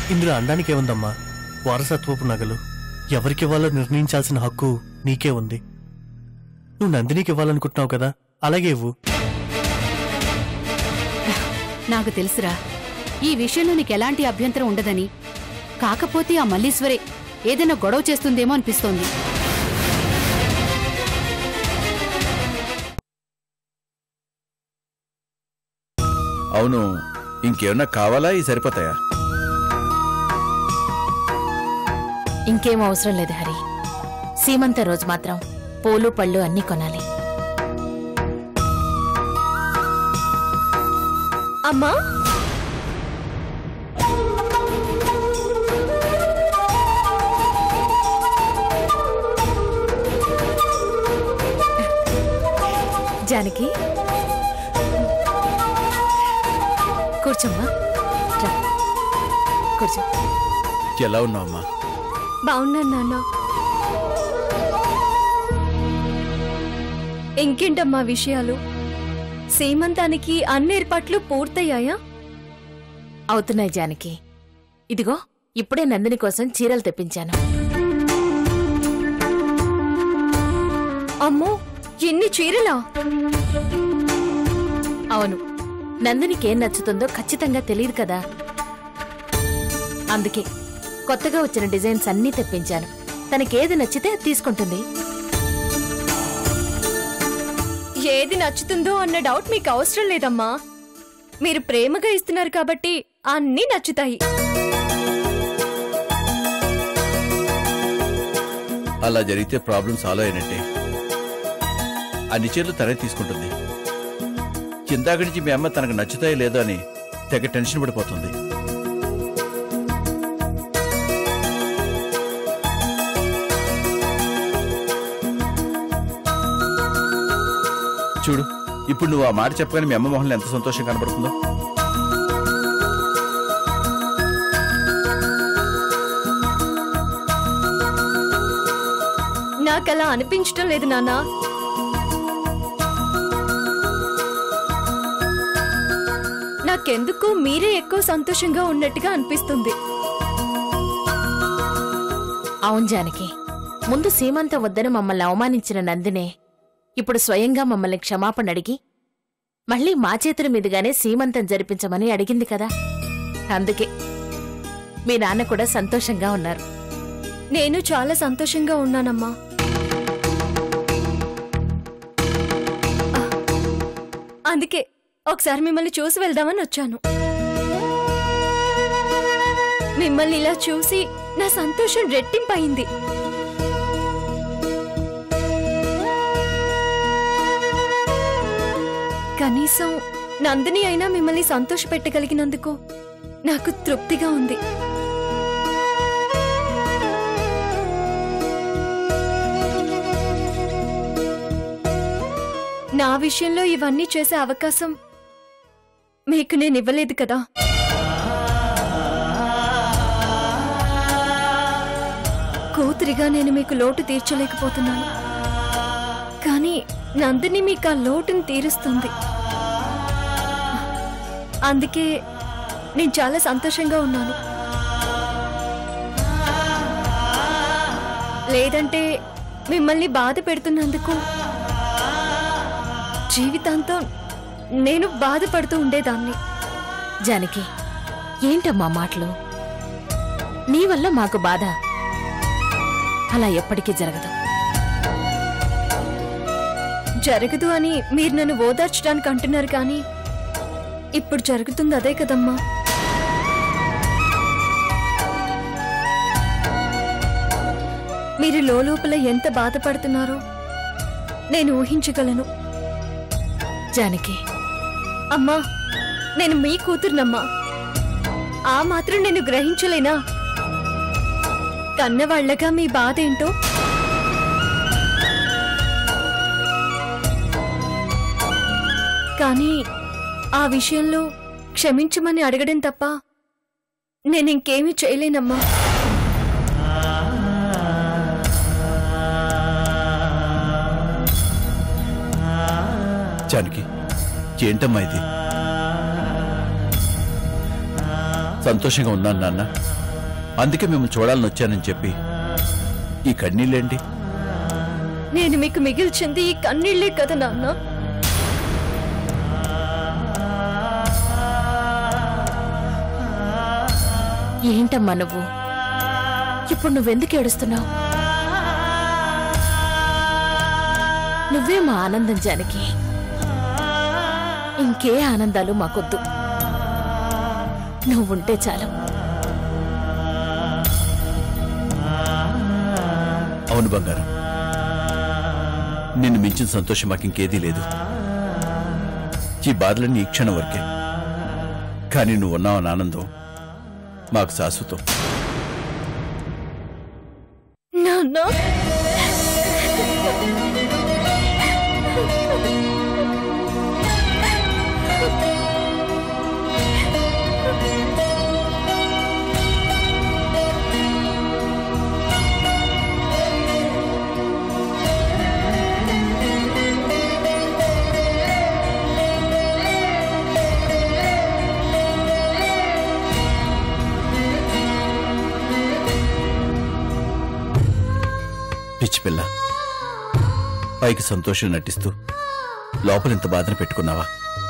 ఇందులో అనడానికి ఏముందమ్మా వారసత్వపు నగలు ఎవరికి ఇవ్వాలో నిర్ణయించాల్సిన హక్కు నీకే ఉంది నువ్వు నందినికి ఇవ్వాలనుకుంటున్నావు కదా అలాగే ఇవ్వు నాకు తెలుసురా ఈ విషయంలో నీకు ఎలాంటి అభ్యంతరం ఉండదని కాకపోతే ఆ మల్లీశ్వరే ఏదైనా గొడవ చేస్తుందేమో అనిపిస్తోంది అవును ఇంకేమన్నా కావాలా ఈ సరిపోతాయా ఇంకేం అవసరం లేదు హరి సీమంత రోజు మాత్రం పూలు పళ్ళు అన్నీ కొనాలి అమ్మా జానకి కూర్చోమ్మా రా. కూర్చో ఎలా ఉన్నావమ్మా బాగున్నాను నాన్న ఇంకేంటమ్మా విషయాలు సీమంతానికి అన్ని ఏర్పాట్లు పూర్తయ్యాయా అవుతున్నాయి జానకి ఇదిగో ఇప్పుడే నందిని కోసం చీరలు తెప్పించాను అమ్మో ఎన్ని చీరలా అవును నందినికి ఏం నచ్చుతుందో ఖచ్చితంగా తెలియదు కదా అందుకే కొత్తగా వచ్చిన డిజైన్స్ అన్నీ తెప్పించాను తనకేది నచ్చితే అది తీసుకుంటుంది ఏది నచ్చుతుందో అన్న డౌట్ మీకు అవసరం లేదమ్మా మీరు ప్రేమగా ఇస్తున్నారు కాబట్టి అన్నీ నచ్చుతాయి అలా జరిగితే ప్రాబ్లం సాల్వ్ అయినట్టే అన్ని చీరలు తనే తీసుకుంటుంది ఇందాక నుంచి మీ అమ్మ తనకు నచ్చుతాయో లేదో అని తెగ టెన్షన్ పడిపోతుంది చూడు ఇప్పుడు నువ్వు ఆ మాట చెప్పగానే మీ అమ్మ మొహంలో ఎంత సంతోషం కనబడుతుందో నాకలా అనిపించటం లేదు నాన్నా నాకెందుకు మీరే ఎక్కువ సంతోషంగా ఉన్నట్టుగా అనిపిస్తుంది అవును జానకి ముందు సీమంత వద్దని మమ్మల్ని అవమానించిన నందినే ఇప్పుడు స్వయంగా మమ్మల్ని క్షమాపణ అడిగి మళ్ళీ మా చేతుల మీదుగానే సీమంతం జరిపించమని అడిగింది కదా అందుకే మీ నాన్న కూడా సంతోషంగా ఉన్నారు నేను చాలా సంతోషంగా ఉన్నానమ్మా ఆ, అందుకే ఒకసారి మిమ్మల్ని చూసి వెళ్దామని వచ్చాను మిమ్మల్ని ఇలా చూసి నా సంతోషం రెట్టింపయింది కనీసం నందిని అయినా మిమ్మల్ని సంతోషపెట్టగలిగినందుకు నాకు తృప్తిగా ఉంది నా విషయంలో ఇవన్నీ చేసే అవకాశం మీకు నేను ఇవ్వలేదు కదా కూతురిగా నేను మీకు లోటు తీర్చలేకపోతున్నాను కానీ నందిని మీకు ఆ లోటుని తీరుస్తుంది అందుకే నేను చాలా సంతోషంగా ఉన్నాను లేదంటే మిమ్మల్ని బాధ పెడుతున్నందుకు జీవితాంతం నేను బాధపడుతూ ఉండేదాన్ని జానకి ఏంటమ్మా మాటలు నీ వల్ల మాకు బాధ అలా ఎప్పటికీ జరగదు జరగదు అని మీరు నన్ను ఓదార్చడానికి అంటున్నారు కానీ ఇప్పుడు జరుగుతుంది అదే కదమ్మా మీరు లోపల ఎంత బాధపడుతున్నారో నేను ఊహించగలను జానకి అమ్మా నేను మీ కూతురునమ్మా ఆ మాత్రం నేను గ్రహించలేనా కన్నవాళ్లగా మీ బాధ ఏంటో కానీ ఆ విషయంలో క్షమించమని అడగడం తప్ప నేను ఇంకేమీ చేయలేనమ్మా జానకి ఏంటమ్మా ఇది సంతోషంగా ఉన్నాను నాన్న అందుకే మిమ్మల్ని చూడాలని వచ్చానని చెప్పి ఈ కన్నీళ్ళేంటి నేను మీకు మిగిల్చింది ఈ కన్నీళ్లే కదా నాన్న ఏంటమ్మా నువ్వు ఇప్పుడు నువ్వెందుకు ఏడుస్తున్నావు నువ్వే మా ఆనందం జానకి ఇంకే ఆనందాలు మాకొద్దు నువ్వుంటే చాలు అవును బంగారం నిన్ను మించిన సంతోషం మాకు ఇంకేదీ లేదు ఈ బాధలన్నీ ఈ క్షణం వరకే కానీ నువ్వు ఉన్నావన్న ఆనందం మాకు శాశ్వతం నాన్న పిచ్చి పిల్ల పైకి సంతోషం నటిస్తూ లోపల ఇంత బాధను పెట్టుకున్నావా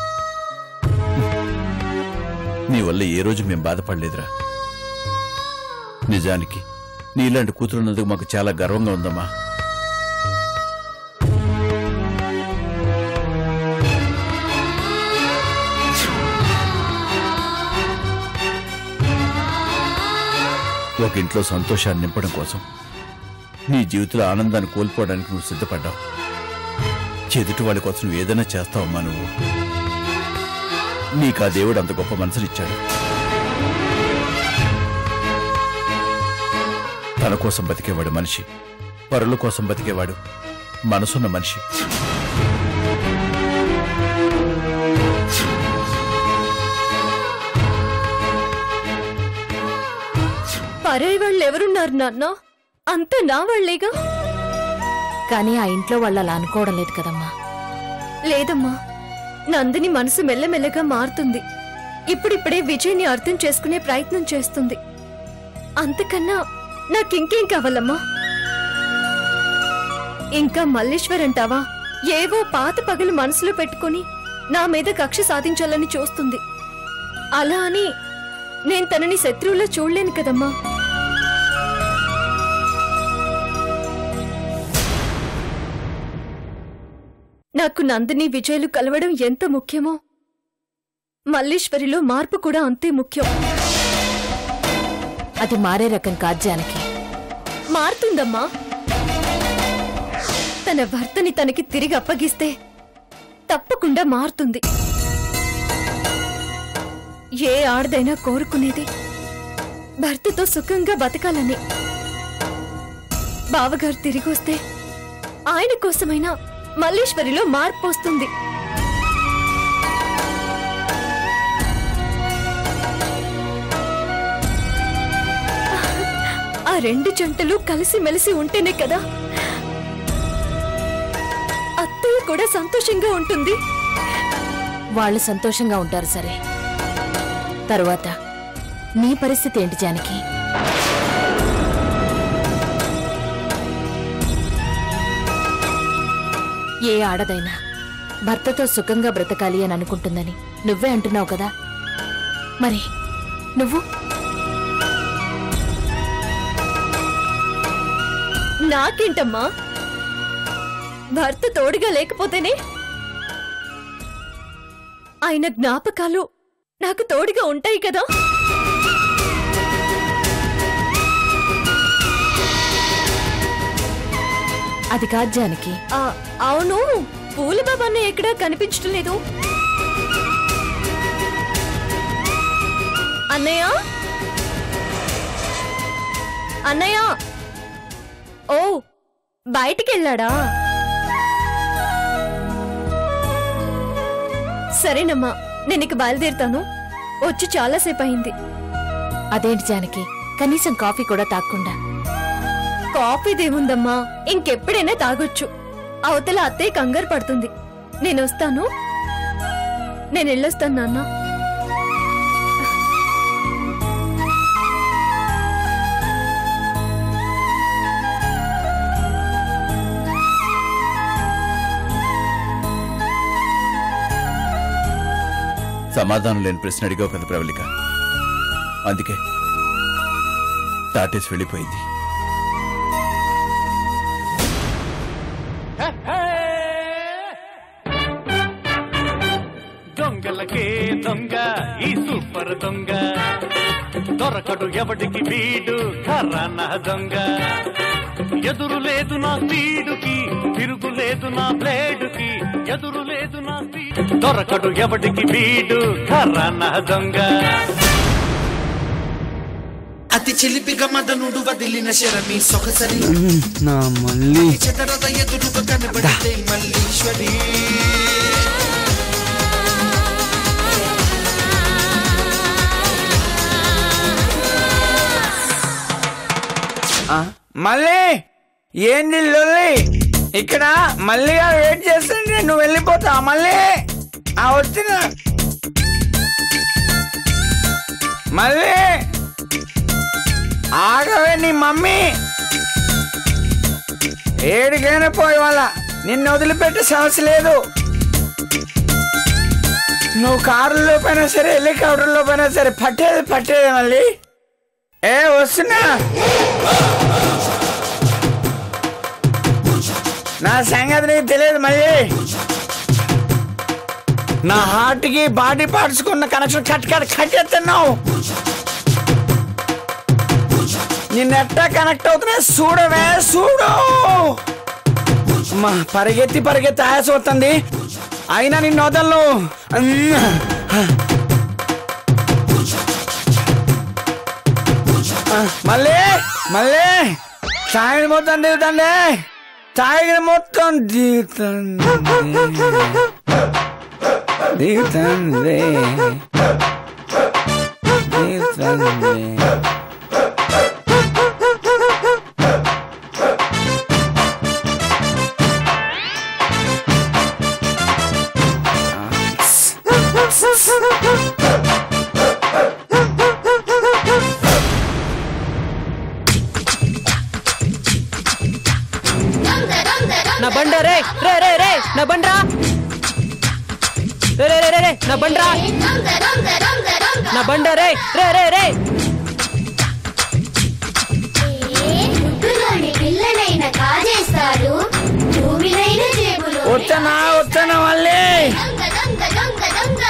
నీ వల్ల ఏ రోజు మేం బాధపడలేదురా నిజానికి నీలాంటి కూతురున్నందుకు మాకు చాలా గర్వంగా ఉందమ్మా ఒక ఇంట్లో సంతోషాన్ని నింపడం కోసం నీ జీవితంలో ఆనందాన్ని కోల్పోవడానికి నువ్వు సిద్ధపడ్డావు చెదుటి వాళ్ళ కోసం నువ్వు ఏదైనా చేస్తావమ్మా నువ్వు నీకు ఆ దేవుడు అంత గొప్ప మనసునిచ్చాడు తన కోసం బతికేవాడు మనిషి పరుల కోసం బతికేవాడు మనసున్న మనిషి పరాయి వాళ్ళు ఎవరున్నారు నాన్న అంతా నా వాళ్లేగా కానీ ఆ ఇంట్లో వాళ్ళు అలా అనుకోవడం లేదు కదమ్మా లేదమ్మా నందిని మనసు మెల్లమెల్లగా మారుతుంది ఇప్పుడిప్పుడే విజయ్ని అర్థం చేసుకునే ప్రయత్నం చేస్తుంది అంతకన్నా నాకింకేం కావాలమ్మా ఇంకా మల్లేశ్వర్ అంటావా ఏవో పాత పగలు మనసులో పెట్టుకుని నా మీద కక్ష సాధించాలని చూస్తుంది అలా అని నేను తనని శత్రువులో చూడలేను కదమ్మా నాకు నందిని విజయ్లు కలవడం ఎంత ముఖ్యమో మల్లీశ్వరిలో మార్పు కూడా అంతే ముఖ్యం అది మారే రకం కాదు జానకి మారుతుందమ్మా తన భర్తని తనకి తిరిగి అప్పగిస్తే తప్పకుండా మారుతుంది ఏ ఆడదైనా కోరుకునేది భర్తతో సుఖంగా బతకాలని బావగారు తిరిగి వస్తే ఆయన కోసమైనా మల్లీశ్వరిలో మార్పు వస్తుంది ఆ రెండు జంటలు కలిసి మెలిసి ఉంటేనే కదా అత్తయ్య కూడా సంతోషంగా ఉంటుంది వాళ్ళు సంతోషంగా ఉంటారు సరే తరువాత నీ పరిస్థితి ఏంటి జానకి ఏ ఆడదైనా భర్తతో సుఖంగా బ్రతకాలి అని అనుకుంటుందని నువ్వే అంటున్నావు కదా మరి నువ్వు నాకేంటమ్మా భర్త తోడుగా లేకపోతేనే ఆయన జ్ఞాపకాలు నాకు తోడుగా ఉంటాయి కదా అది కాదు జానకి ఆ, అవును పూల బాబాన్న ఎక్కడా కనిపించడం లేదు అన్నయ్య అన్నయ్య ఓ బయటికి వెళ్ళాడా సరేనమ్మా నేను ఇక బయలుదేరుతాను వచ్చి చాలాసేపు అయింది అదేంటి జానకి కనీసం కాఫీ కూడా తాగకుండా కాఫీదేముందమ్మా ఇంకెప్పుడైనా తాగొచ్చు అవతల అత్తయ్య కంగారు పడుతుంది నేను వస్తాను నేను వెళ్ళొస్తాను నాన్న సమాధానం లేని ప్రశ్న అడిగావు కదా ప్రవళిక అందుకే దాటేసి వెళ్ళిపోయింది దొంగలకే దొంగ ఈ సూపర్ దొంగ దొరకడు ఎవడికి వీడు కర్రన దొంగ ఎదురు లేదు నా స్పీడుకి తిరుగు లేదు నా బ్లేడుకి ఎదురు లేదు నా స్పీడ్ దొరకడు ఎవడికి వీడు కర్రన దొంగ అతి చిలిపిగా మదనుడు వదిలిన శరమి సొగసరి నా మళ్ళీ చెదరద ఎదురుగా కనబడితే మల్లీశ్వరి ఆ, మళ్ళీ ఏంది లొల్లి ఇక్కడ మళ్ళీగా వెయిట్ చేస్తుంటే నువ్వు వెళ్ళిపోతావు మళ్ళీ ఆ వచ్చిన మళ్ళీ ఆగవే నీ మమ్మీ ఏడికైనా పోయి వాళ్ళ నిన్ను వదిలిపెట్టే సమస్య లేదు నువ్వు కారులో పోయినా సరే హెలికాప్టర్లో పోయినా సరే పట్టేది పట్టేది మళ్ళీ ఏ వస్తున్నా నా సంగతి నీకు తెలియదు మళ్ళీ నా హార్ట్ కి బాడీ పార్ట్స్ కున్న కనెక్షన్ కట్ కట్ కట్ చేస్తున్నావు నిన్న ఎట్టా కనెక్ట్ అవుతున్నాయి చూడవే చూడు అమ్మా, పరిగెత్తి పరిగెత్తి ఆయాస వస్తుంది అయినా నిన్ను వదలను మళ్ళీ మళ్ళీ తాగిన మొత్తం దిగుతండి తాగిన మొత్తం దిగుతుంది దిగుతుంది దిగుతుంది నా బండ రే రే రే రే నా బండ్రా రే రే రే రే రే నా బండ్రా నా బండ రే రే రే రే గుడ్డులోని పిల్లనైన కాజేస్తాడు భూమినైన జేబులో వస్తానా వస్తానా మళ్ళీ దొంగ దొంగ దొంగ దొంగ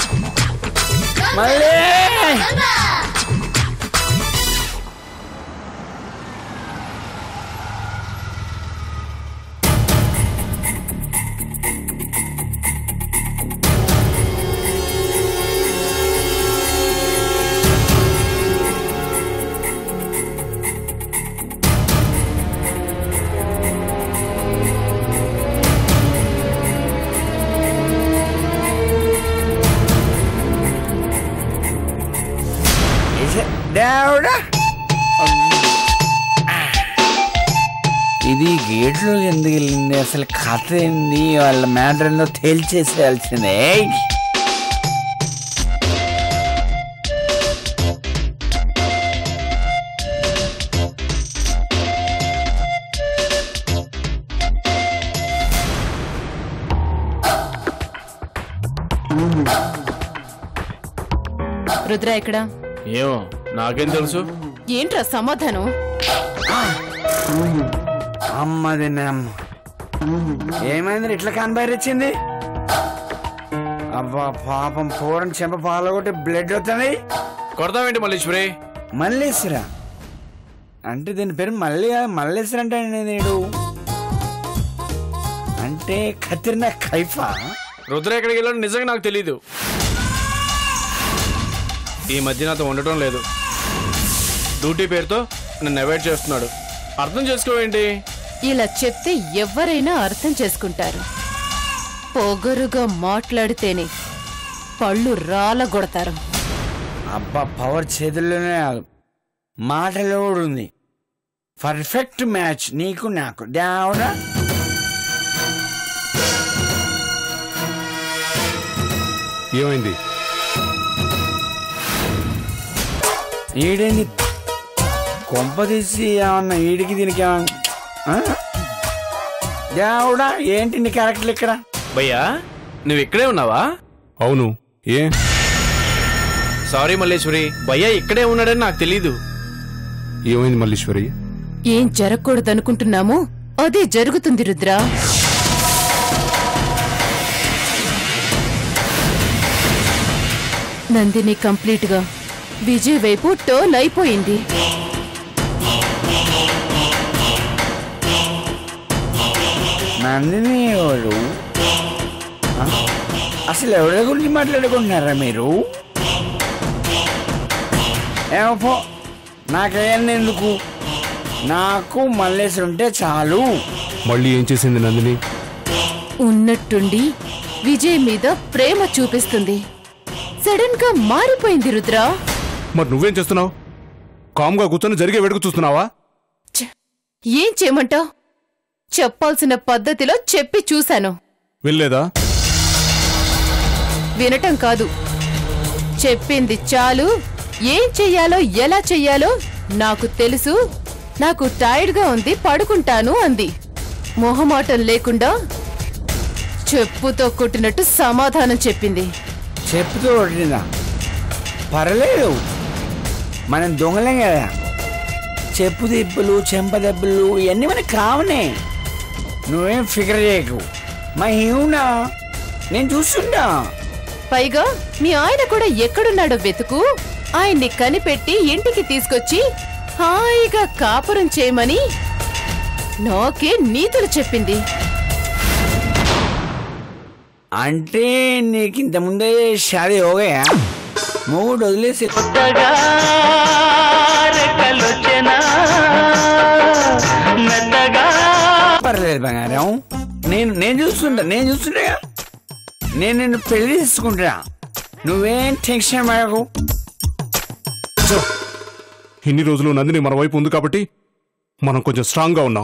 మళ్ళీ దొంగ దేవుడా ఇది గేట్లో ఎందుకు వెళ్ళింది అసలు కథ ఏంది వాళ్ళ మ్యాటర్ ఏందో తేల్చేసేయాల్సిందే రుద్ర ఎక్కడా ఏమో నాకేం తెలుసు ఏంట్రా సమాధానం అమ్మది నమ్మ ఏమైంది ఇట్లా కనబరిచింది అబ్బా పాపం పూరం చెంప పాలగొట్టి బ్లడ్ అవుతుంది కొడతామేంటి మల్లీశ్వరి మల్లేశ్వర అంటే దీని పేరు మల్లి మల్లేశ్వర అంటే నేను అంటే ఖతిర్న ఖైఫా రుద్ర ఎక్కడికి వెళ్ళాడు నిజంగా నాకు తెలీదు ఈ మధ్య నాతో ఉండటం లేదు డ్యూటీ పేరుతో నన్ను అవాయిడ్ చేస్తున్నాడు అర్థం చేసుకోవేంటి ఇలా చెప్తే ఎవరైనా అర్థం చేసుకుంటారు పొగరుగా మాట్లాడితేనే పళ్ళు రాలగొడతారు అబ్బా పవర్ చేతుల్లోనే కాదు మాటలో కూడా ఉంది పర్ఫెక్ట్ మ్యాచ్ నీకు నాకు దేవుడా ఏమైంది ఈడేంది కొంప తీసి ఏమన్నా ఈడికి దీనికి ఏమన్నా ఆ? దేవుడా ఏంటి నీ క్యారెక్టర్లు ఇక్కడ భయ్యా నువ్వు ఇక్కడే ఉన్నావా అవును ఏ సారీ మల్లేశ్వరి భయ్య ఇక్కడే ఉన్నాడని నాకు తెలీదు ఏమైంది మల్లీశ్వరి ఏం జరగకూడదనుకుంటున్నామో అదే జరుగుతుంది రుద్ర నందిని కంప్లీట్ గా విజయ్ వైపు టర్న్ అయిపోయింది నందిని ఎవరు ఆ? అసలు ఎవరి గురించి మాట్లాడుకుంటున్నారా మీరు ఏమో పో నాకేం ఎందుకు నాకు మల్లేసి ఉంటే చాలు మళ్ళీ ఏం చేసింది నందిని ఉన్నట్టుండి విజయ్ మీద ప్రేమ చూపిస్తుంది సడన్ గా మారిపోయింది రుద్ర మరి నువ్వేం చేస్తున్నావు కామ్గా కూర్చొని జరిగే వేడుక చూస్తున్నావా ఏం చేయమంటావ్ చెప్పాల్సిన పద్ధతిలో చెప్పి చూశాను వెళ్ళలేదా వినటం కాదు చెప్పింది చాలు ఏం చెయ్యాలో ఎలా చెయ్యాలో నాకు తెలుసు నాకు టైర్డ్ గా ఉంది పడుకుంటాను అంది మొహమాటం లేకుండా చెప్పుతో కొట్టినట్టు సమాధానం చెప్పింది చెప్పుతూ కొట్టిందా పర్లేదు మనం దొంగలేం కదా చెప్పు దెబ్బలు చెంప దెబ్బలు ఇవన్నీ మనకు కావనే నువ్వేం ఫికర్ చేయకు మా ఏమున్నా నేను చూస్తుంటా పైగా మీ ఆయన కూడా ఎక్కడున్నాడో వెతుకు ఆయన్ని కనిపెట్టి ఇంటికి తీసుకొచ్చి హాయిగా కాపురం చేయమని నాకే నీతులు చెప్పింది అంటే నీకు ఇంత ముందే షాదీ హోగయా మూడు వదిలేసి పర్లేదు బంగారం నేను నేను చూస్తుంటా నేను చూస్తుంటా నేను నిన్ను పెళ్లి చేసుకుంటా నువ్వేం టెన్షన్ పడకు ఇన్ని రోజులు నందిని మన వైపు ఉంది కాబట్టి మనం కొంచెం స్ట్రాంగ్గా ఉన్నాం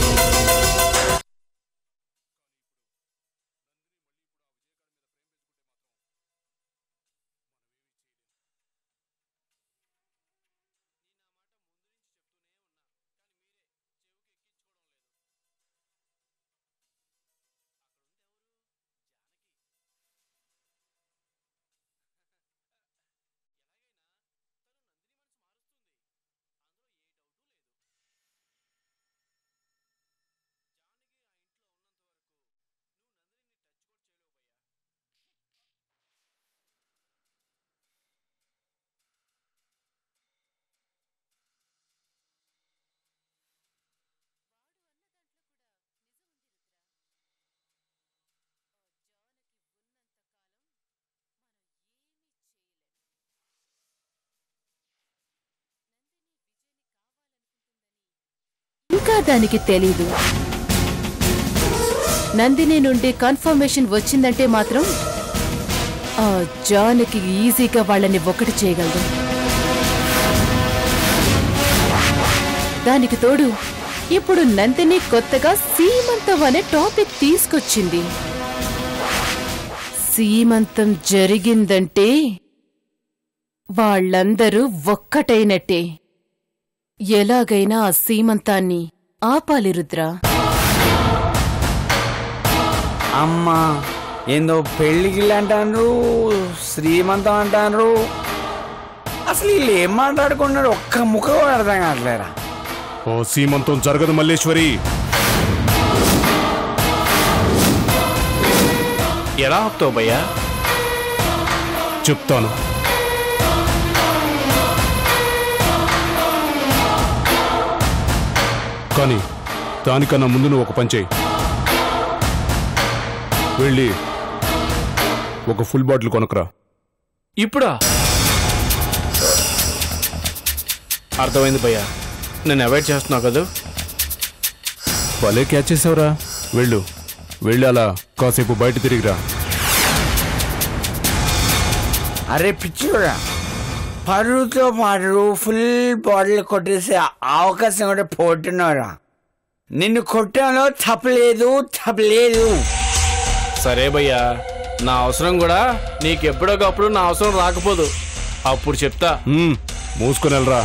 ఇంకా దానికి తెలీదు నందిని నుండి కన్ఫర్మేషన్ వచ్చిందంటే మాత్రం ఆ జానికి ఈజీగా వాళ్ళని ఒకటి చేయగలదు దానికి తోడు ఇప్పుడు నందిని కొత్తగా సీమంతం అనే టాపిక్ తీసుకొచ్చింది సీమంతం జరిగిందంటే వాళ్ళందరూ ఒక్కటైనట్టే ఎలాగైనా ఆ సీమంతాన్ని ఆపాలి రుద్రా అమ్మా ఏందో పెళ్లికి అంటారు శ్రీమంతం అంటారు అసలు వీళ్ళు ఏం మాట్లాడుకున్నారు ఒక్క ముఖ కూడా అర్థం కావట్లేరా ఓ సీమంతం జరగదు మల్లేశ్వరి ఎలా ఆపుతావు భయ్యా చెప్తాను కానీ దానికన్నా ముందు నువ్వు ఒక పని చేయి వెళ్ళి ఒక ఫుల్ బాటిల్ కొనుక్కురా ఇప్పుడా అర్థమైంది భయ్యా నేను అవాయిడ్ చేస్తున్నావు కదా భలే క్యాచ్ చేసావురా వెళ్ళు వెళ్ళి అలా కాసేపు బయట తిరిగిరా అరే పిచ్చిగా పరువుతో పాటు ఫుల్ బాటిల్ కొట్టేసే అవకాశం కూడా పోతున్నారా నిన్ను కొట్టడంలో తప్పలేదు తప్పలేదు సరే భయ్యా నా అవసరం కూడా నీకెప్పుడోకప్పుడు నా అవసరం రాకపోదు అప్పుడు చెప్తా మ్మ్, మూసుకొని వెళ్ళరా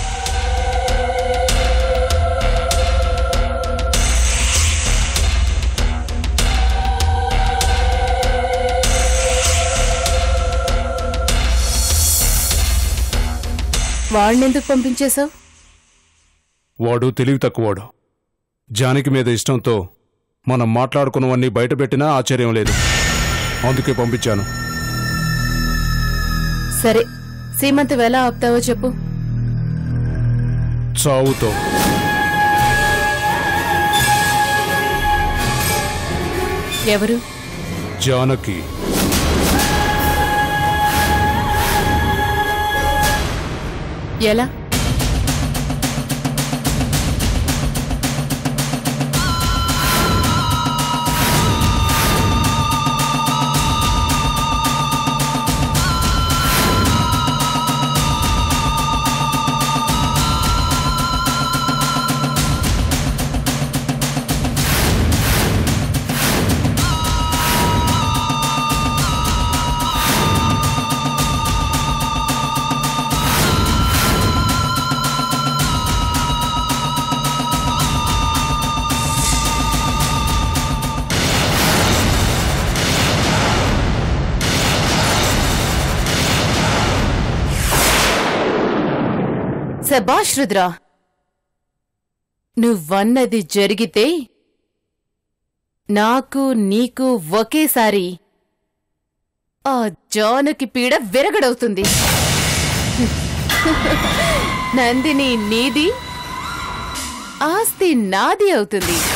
వాడినెందుకు పంపించేశావు వాడు తెలివి తక్కువాడు జానకి మీద ఇష్టంతో మనం మాట్లాడుకున్నవన్నీ బయటపెట్టినా ఆశ్చర్యం లేదు అందుకే పంపించాను సరే సీమంతం ఎలా ఆపుతావో చెప్పు చావుతో ఎవరు జానకి ఎలా శబాష్ రుద్రా నువ్వన్నది జరిగితే నాకు నీకు ఒకేసారి ఆ జానకి పీడ విరగడవుతుంది నందిని నీది ఆస్తి నాది అవుతుంది